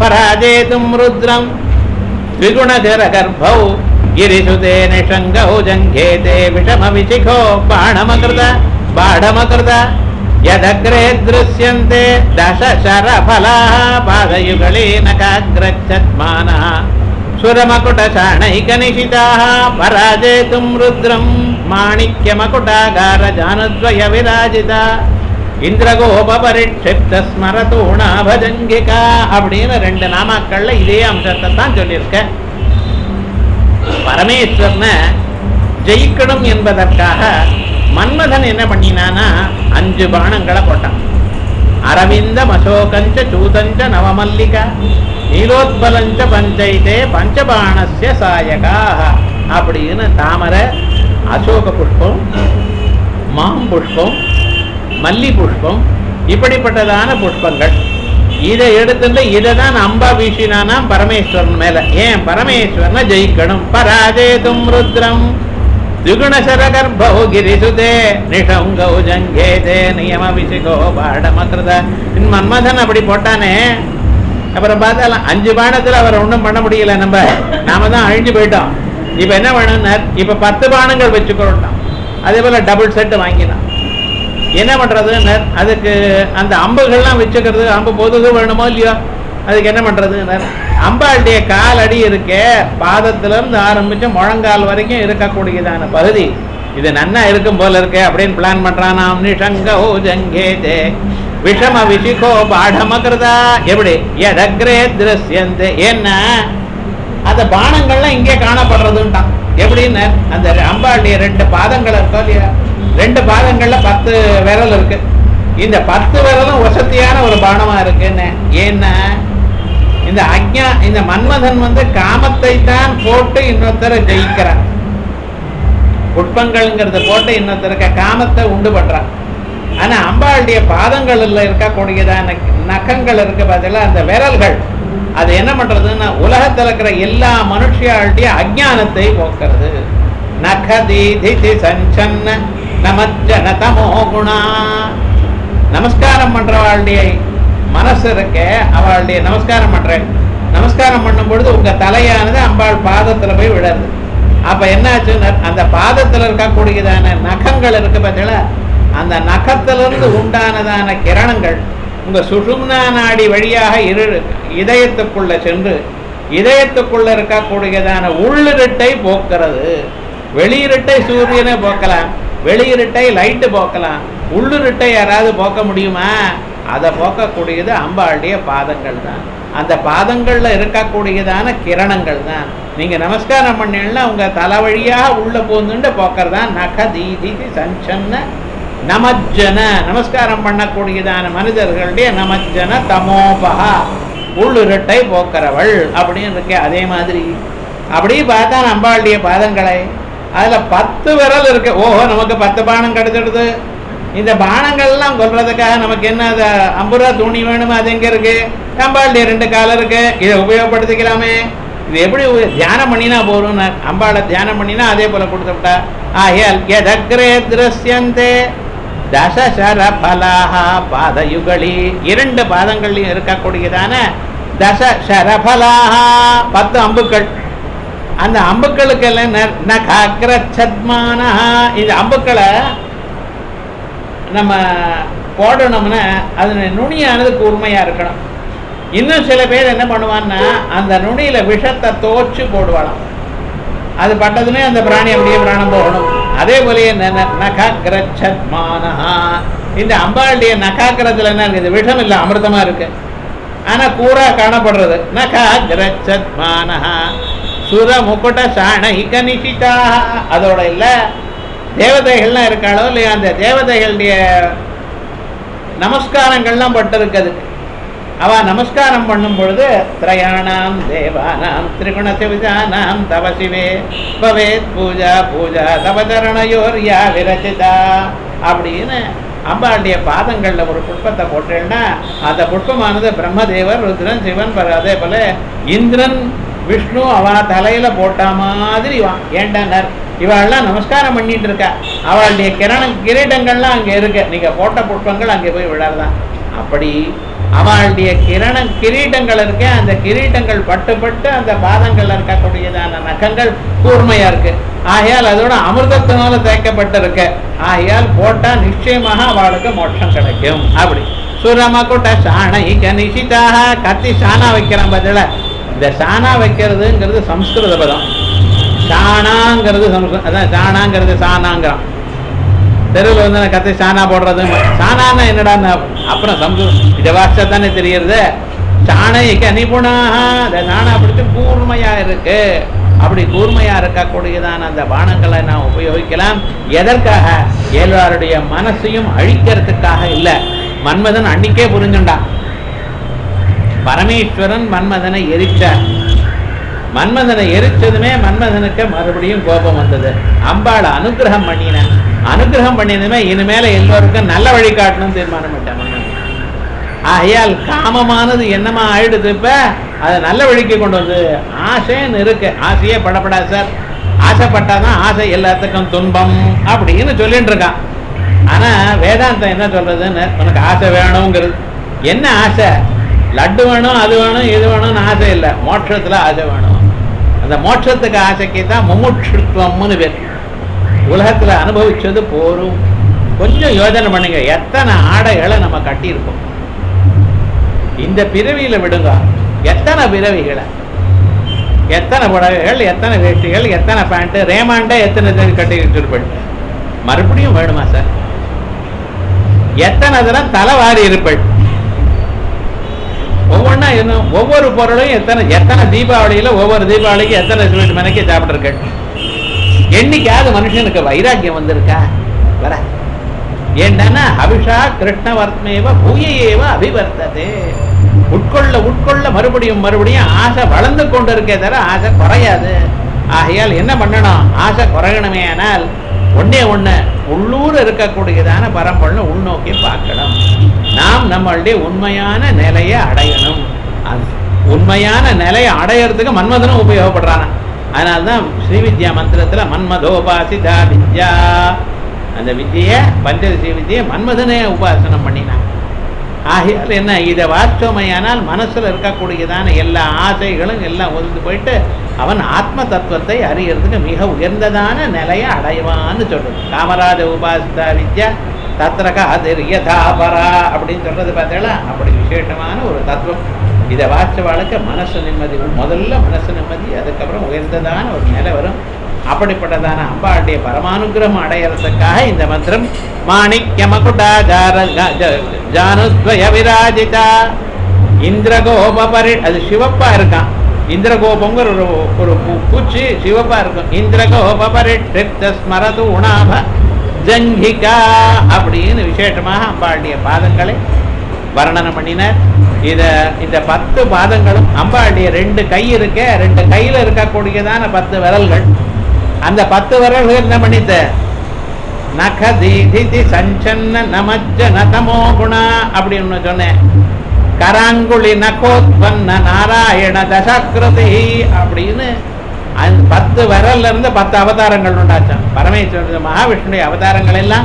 பராஜேதும் ருத்ரம் द्विगुणजरगर्भौ गिरिसुते निषङ्गौ जङ्घेते विषमविशिखो बाणमकृत बाढमकृत यदग्रे दृश्यन्ते दशशरफलाः पादयुगलीनकाग्रच्छद्मानः सुरमकुटचाणैकनिशिताः पराजेतुं रुद्रं माणिक्यमकुटागारजानुद्वयविराजिता இந்திரகோபரிட்சிப்த ஸ்மரதூணா பஜங்கிகா அப்படின்னு ரெண்டு நாமாக்கள்ல இதே அம்சத்தை தான் சொல்லியிருக்க பரமேஸ்வரனை ஜெயிக்கணும் என்பதற்காக மன்மதன் என்ன பண்ணினானா அஞ்சு பானங்களை போட்டான் அரவிந்த மசோகஞ்ச சூதஞ்ச நவமல்லிகா நீலோத்பலஞ்ச பஞ்சைதே பஞ்சபாணஸ்ய சாயகா அப்படின்னு தாமரை அசோக புஷ்பம் மாம் புஷ்பம் மல்லி புஷ்பம் இப்படிப்பட்டதான புஷ்பங்கள் இதை எடுத்துட்டு இதை தான் அம்பா வீசினானா பரமேஸ்வரன் மேல ஏன் பரமேஸ்வரனை ஜெயிக்கணும் பராஜேதும் ருத்ரம் திகுணசரகர்பௌ கிரிசுதே நிஷங்கௌ ஜங்கேதே நியம விசிகோ பாடமக்ரத மன்மதன் அப்படி போட்டானே அப்புறம் பார்த்தாலாம் அஞ்சு பானத்துல அவர் ஒண்ணும் பண்ண முடியல நம்ம நாம தான் அழிஞ்சு போயிட்டோம் இப்ப என்ன வேணும்னார் இப்ப பத்து பானங்கள் வச்சுக்கிறோம் அதே போல டபுள் செட் வாங்கினான் என்ன பண்றதுன்னு அதுக்கு அந்த அம்புகள்லாம் வச்சுக்கிறது அம்பு பொதுகு வேணுமோ இல்லையோ அதுக்கு என்ன பண்றதுன்னு அம்பாளுடைய கால் அடி இருக்கே பாதத்துல இருந்து ஆரம்பிச்சு முழங்கால் வரைக்கும் இருக்கக்கூடியதான பகுதி இது நன்னா இருக்கும் போல இருக்கே அப்படின்னு பிளான் பண்றானாம் நிஷங்கோ ஜங்கேதே விஷம விசிகோ பாடமகிருதா எப்படி எதக்ரே திருஷ்யந்தே ஏன்னா அந்த பானங்கள்லாம் இங்கே காணப்படுறதுன்ட்டான் எப்படின்னு அந்த அம்பாளுடைய ரெண்டு பாதங்கள் இருக்கோ இல்லையா ரெண்டு பாதங்கள்ல பத்து விரல் இருக்கு இந்த பத்து விரலும் வசதியான ஒரு பானமா இருக்குன்னு ஏன்னா இந்த அக்ஞா இந்த மன்மதன் வந்து காமத்தை தான் போட்டு இன்னொருத்தரை ஜெயிக்கிறான் புட்பங்கள்ங்கிறத போட்டு இன்னொருத்தருக்கு காமத்தை உண்டு பண்றான் ஆனா அம்பாளுடைய பாதங்கள்ல இருக்கக்கூடியதான நகங்கள் இருக்கு பார்த்தீங்களா அந்த விரல்கள் அது என்ன பண்றதுன்னா உலகத்துல இருக்கிற எல்லா மனுஷியாளுடைய அஜானத்தை போக்குறது நகதீதி சஞ்சன்ன நமஜன தமோ குணா நமஸ்காரம் பண்றவாளுடைய மனசு இருக்க அவளுடைய நமஸ்காரம் பண்றேன் நமஸ்காரம் பண்ணும் பொழுது உங்க தலையானது அம்பாள் பாதத்துல போய் விடுறது அப்ப என்னாச்சுன்னா அந்த பாதத்துல இருக்கக்கூடியதான நகங்கள் இருக்கு பார்த்தீங்களா அந்த நகத்திலிருந்து உண்டானதான கிரணங்கள் உங்க சுஷும்னா நாடி வழியாக இரு இதயத்துக்குள்ள சென்று இதயத்துக்குள்ள இருக்கக்கூடியதான உள்ளிருட்டை போக்குறது வெளியிருட்டை சூரியனை போக்கலாம் வெளியிருட்டை லைட்டு போக்கலாம் உள்ளிருட்டை யாராவது போக்க முடியுமா அதை போக்கக்கூடியது அம்பாளுடைய பாதங்கள் தான் அந்த பாதங்கள்ல இருக்கக்கூடியதான கிரணங்கள் தான் நீங்க நமஸ்காரம் பண்ணீங்கன்னா உங்க தலை வழியாக உள்ள போந்துண்டு போக்கறதான் நக தீதி சஞ்சன்ன நமஜன நமஸ்காரம் பண்ணக்கூடியதான மனிதர்களுடைய நமஜன தமோபகா உள்ளுருட்டை போக்கிறவள் அப்படின்னு இருக்கே அதே மாதிரி அப்படி பார்த்தா அம்பாளுடைய பாதங்களை அதுல பத்து விரல் இருக்கு ஓஹோ நமக்கு பத்து பானம் கிடைச்சிடுது இந்த பானங்கள்லாம் கொல்றதுக்காக நமக்கு என்ன அது ஐம்பது ரூபா துணி வேணுமா அது எங்க இருக்கு அம்பாளுடைய ரெண்டு காலம் இருக்கு இதை உபயோகப்படுத்திக்கலாமே இது எப்படி உ- தியானம் பண்ணினா போதும் அம்பாளை தியானம் பண்ணினா அதே போல கொடுத்துட்டா ஆஹியால் எதக்ரே திருஷ்யந்தே தசசர பலாக பாதயுகளி இரண்டு பாதங்கள்லையும் இருக்கக்கூடியதான தச சரபலாக பத்து அம்புக்கள் அந்த அம்புக்களுக்கு எல்லாம் நகாக்கிரச்சத்மான இந்த அம்புக்களை நம்ம போடணும்னா அது நுனியானது கூர்மையா இருக்கணும் இன்னும் சில பேர் என்ன பண்ணுவான்னா அந்த நுனியில விஷத்தை தோச்சு போடுவாளாம் அது பட்டதுமே அந்த பிராணி அப்படியே பிராணம் போகணும் அதே போலயே நகாக்கிரச்சத்மானஹா இந்த அம்பாளுடைய நகாக்கிரத்துல என்ன இருக்குது விஷம் இல்லை அமிர்தமா இருக்கு ஆனா கூரா காணப்படுறது நகாக்கிரச்சத்மானஹா சுர முக்குட சாணகிக நிஷிதா அதோட இல்ல தேவதைகள்லாம் இருக்காளோ இல்லையா அந்த தேவதைகளுடைய நமஸ்காரங்கள்லாம் பட்டிருக்குது அவ நமஸ்காரம் பண்ணும் பொழுது திரயாணாம் தேவானாம் திரிகுண சிவிதானாம் தவ சிவே பவேத் பூஜா பூஜா தவதரணயோர் யா விரச்சிதா அப்படின்னு அம்பாளுடைய பாதங்கள்ல ஒரு புஷ்பத்தை போட்டேன்னா அந்த புஷ்பமானது பிரம்மதேவர் ருத்ரன் சிவன் பர- அதே போல இந்திரன் விஷ்ணு அவ தலையில போட்ட மாதிரி வா ஏண்டனர் இவாள்லாம் நமஸ்காரம் பண்ணிட்டு இருக்கா அவளுடைய கிரண கிரீடங்கள்லாம் அங்க இருக்கு நீங்க போட்ட புஷ்பங்கள் அங்கே போய் விழறதான் அப்படி அவளுடைய கிரண கிரீட்டங்கள் இருக்க அந்த கிரீட்டங்கள் பட்டு பட்டு அந்த பாதங்கள்ல இருக்கக்கூடியதான நகங்கள் கூர்மையா இருக்கு ஆகையால் அதோட அமிர்தத்தினால தேய்க்கப்பட்டிருக்கு ஆகையால் போட்டா நிச்சயமாக அவளுக்கு மோட்சம் கிடைக்கும் அப்படி சுரமகுட்ட சாணைக நிஷிதாக கத்தி சாணா வைக்கிறான் பதில இந்த சாணா வைக்கிறதுங்கிறது சம்ஸ்கிருத பதம் சாணாங்கிறது சம்ஸ்கிருத அதான் சாணாங்கிறது சாணாங்கிறான் தெருவில் வந்து நான் கத்தி சாணா போடுறது சாணான்னா என்னடா அப்புறம் சம்ஸ்கிருதம் இதை வாட்சா தானே தெரியுறது சாணைக்கு நிபுணாக அந்த சாணா பிடிச்சு கூர்மையா இருக்கு அப்படி கூர்மையா இருக்கக்கூடியதான அந்த பானங்களை நாம் உபயோகிக்கலாம் எதற்காக எல்லாருடைய மனசையும் அழிக்கிறதுக்காக இல்லை மன்மதன் அன்னைக்கே புரிஞ்சுண்டான் பரமேஸ்வரன் மன்மதனை எரிச்சார் மன்மதனை எரிச்சதுமே மன்மதனுக்கு மறுபடியும் கோபம் வந்தது அம்பாள் அனுகிரகம் பண்ணின அனுகிரகம் பண்ணினதுமே இனிமேல எல்லோருக்கும் நல்ல வழி காட்டணும்னு தீர்மானம் பண்ணிட்டான் மன்னன் ஆகையால் காமமானது என்னமா ஆயிடுது இப்ப அதை நல்ல வழிக்கு கொண்டு வந்து ஆசைன்னு இருக்கு ஆசையே படப்படாது சார் ஆசைப்பட்டாதான் ஆசை எல்லாத்துக்கும் துன்பம் அப்படின்னு சொல்லிட்டு இருக்கான் ஆனா வேதாந்தம் என்ன சொல்றதுன்னு உனக்கு ஆசை வேணுங்கிறது என்ன ஆசை லட்டு வேணும் அது வேணும் இது வேணும்னு ஆசை இல்லை மோட்சத்துல ஆசை வேணும் அந்த மோட்சத்துக்கு ஆசைக்கு தான் முமுட்சுத்துவம்னு பேர் உலகத்துல அனுபவிச்சது போரும் கொஞ்சம் யோஜனை பண்ணுங்க எத்தனை ஆடைகளை நம்ம கட்டியிருக்கோம் இந்த பிறவியில விடுங்க எத்தனை பிறவிகளை எத்தனை புடவைகள் எத்தனை வேஷ்டிகள் எத்தனை பேண்ட் ரேமாண்டே எத்தனை இது கட்டி வச்சிருப்பேன் மறுபடியும் வேணுமா சார் எத்தனை தரம் தலைவாரி இருப்பேன் ஒவ்வொன்றா இன்னும் ஒவ்வொரு பொருளையும் எத்தனை எத்தனை தீபாவளியில ஒவ்வொரு தீபாவளிக்கு எத்தனை ஸ்வீட் மனைக்கு சாப்பிட்ருக்கேன் என்னைக்காவது மனுஷனுக்கு வைராக்கியம் வந்திருக்கா வர ஏன்னா அபிஷா கிருஷ்ணவர்த்மேவ பூயையேவ அபிவர்த்ததே உட்கொள்ள உட்கொள்ள மறுபடியும் மறுபடியும் ஆசை வளர்ந்து கொண்டு இருக்கே தவிர ஆசை குறையாது ஆகையால் என்ன பண்ணணும் ஆசை குறையணுமே ஆனால் ஒண்ணே ஒண்ணு உள்ளூர் இருக்கக்கூடியதான பரம்பொருளை உள்நோக்கி பார்க்கணும் நாம் நம்மளுடைய உண்மையான நிலையை அடையணும் அந்த உண்மையான நிலையை அடையறதுக்கு மன்மதனும் உபயோகப்படுறான அதனால்தான் ஸ்ரீவித்யா மந்திரத்துல மன்மதோபாசிதா வித்யா அந்த வித்தியை பஞ்சதசி வித்தியை மன்மதனே உபாசனம் பண்ணினான் ஆகையால் என்ன இதை வாச்சோமையானால் மனசுல இருக்கக்கூடியதான எல்லா ஆசைகளும் எல்லாம் ஒதுந்து போயிட்டு அவன் ஆத்ம தத்துவத்தை அறியறதுக்கு மிக உயர்ந்ததான நிலையை அடைவான்னு சொல்றது காமராஜ உபாசிதா வித்யா தத்ரகா யதாபரா அப்படின்னு சொல்றது பார்த்தீங்களா அப்படி விசேஷமான ஒரு தத்துவம் இதை வாச்சவாளுக்கு மனசு நிம்மதி முதல்ல மனசு நிம்மதி அதுக்கப்புறம் உயர்ந்ததான ஒரு நிலை வரும் அப்படிப்பட்டதான அம்பாளுடைய பரமானுகிரகம் அடையறதுக்காக இந்த மந்திரம் மாணிக்ய மகுடா ஜார ஜா- ஜா- ஜானுத்வய விராஜிதா இந்திரகோப பரி அது சிவப்பா இருக்கான் இந்திரகோபங்கிற ஒரு ஒரு பூ- பூச்சி சிவப்பா இருக்கும் இந்திரகோப பரிட்ட ஸ்மரது உணாப ஜங்கிகா அப்படின்னு விசேஷமாக அம்பாளுடைய பாதங்களை வர்ணனம் பண்ணினார் இத இந்த பத்து பாதங்களும் அம்பாளுடைய ரெண்டு கை இருக்க ரெண்டு கையில இருக்கக்கூடியதான பத்து விரல்கள் அந்த பத்து விரல்கள் என்ன பண்ணித்த நக தீதி சஞ்சன்ன நமஜ்ஜ நதமோ குணா அப்படின்னு சொன்னேன் கராங்குழி நகோத்பன்ன நாராயண தசகிருதி அப்படின்னு அந்த பத்து விரல்ல இருந்து பத்து அவதாரங்கள் உண்டாச்சான் பரமேஸ்வரன் மகாவிஷ்ணுடைய அவதாரங்கள் எல்லாம்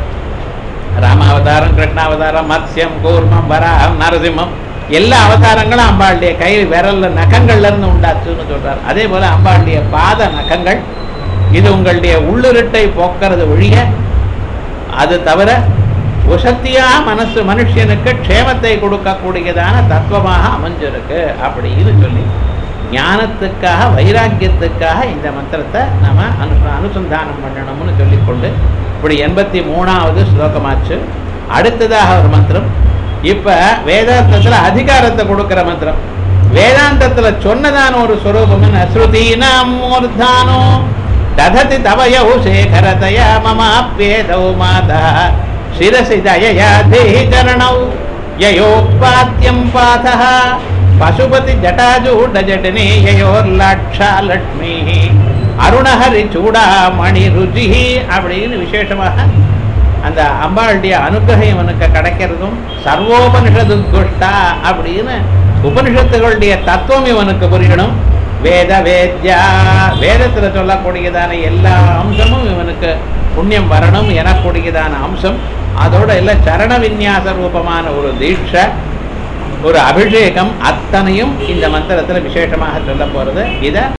ராமாவதாரம் கிருஷ்ணாவதாரம் மத்ஸ்யம் கூர்மம் வராகம் நரசிம்மம் எல்லா அவதாரங்களும் அம்பாளுடைய கை விரல்ல நகங்கள்ல இருந்து உண்டாச்சுன்னு சொல்றார் அதே போல அம்பாளுடைய பாத நகங்கள் இது உங்களுடைய உள்ளிருட்டை போக்குறது ஒழிய அது தவிர உசத்தியா மனசு மனுஷனுக்கு க்ஷேமத்தை கொடுக்கக்கூடியதான தத்துவமாக அமைஞ்சிருக்கு அப்படின்னு சொல்லி ஞானத்துக்காக வைராக்கியத்துக்காக இந்த மந்திரத்தை நம்ம அனு அனுசந்தானம் பண்ணணும்னு சொல்லிக்கொண்டு இப்படி எண்பத்தி மூணாவது ஸ்லோகமாச்சு அடுத்ததாக ஒரு மந்திரம் இப்ப வேதாந்தத்துல அதிகாரத்தை கொடுக்கிற மந்திரம் வேதாந்தத்துல சொன்னதான ஒரு ஸ்வரூபம் என்ன ஸ்ருதீனாம் மூர்தானோ தததி தவயௌ சேகரதய மமாப்யேதௌ மாதா சிரசி தயயா தேஹி சரணௌ யயோத்பாத்யம் பாதः பசுபதி ஜட்டாஜூட ஜடனே யயோர்லாட்சா லட்சுமி அருணஹரி சூடாமணி ருச்சி அப்படின்னு விசேஷமாக அந்த அம்பாளுடைய அனுகிரகம் இவனுக்கு கிடைக்கிறதும் சர்வோபனிஷது துஷ்டா அப்படின்னு உபனிஷத்துகளுடைய தத்துவம் இவனுக்கு புரியணும் வேத வேத்யா வேதத்துல சொல்லக்கூடியதான எல்லா அம்சமும் இவனுக்கு புண்ணியம் வரணும் எனக்கூடியதான அம்சம் அதோட இல்ல சரண விநியாச ரூபமான ஒரு தீட்சை ஒரு அபிஷேகம் அத்தனையும் இந்த மந்திரத்துல விசேஷமாக சொல்ல போறது இத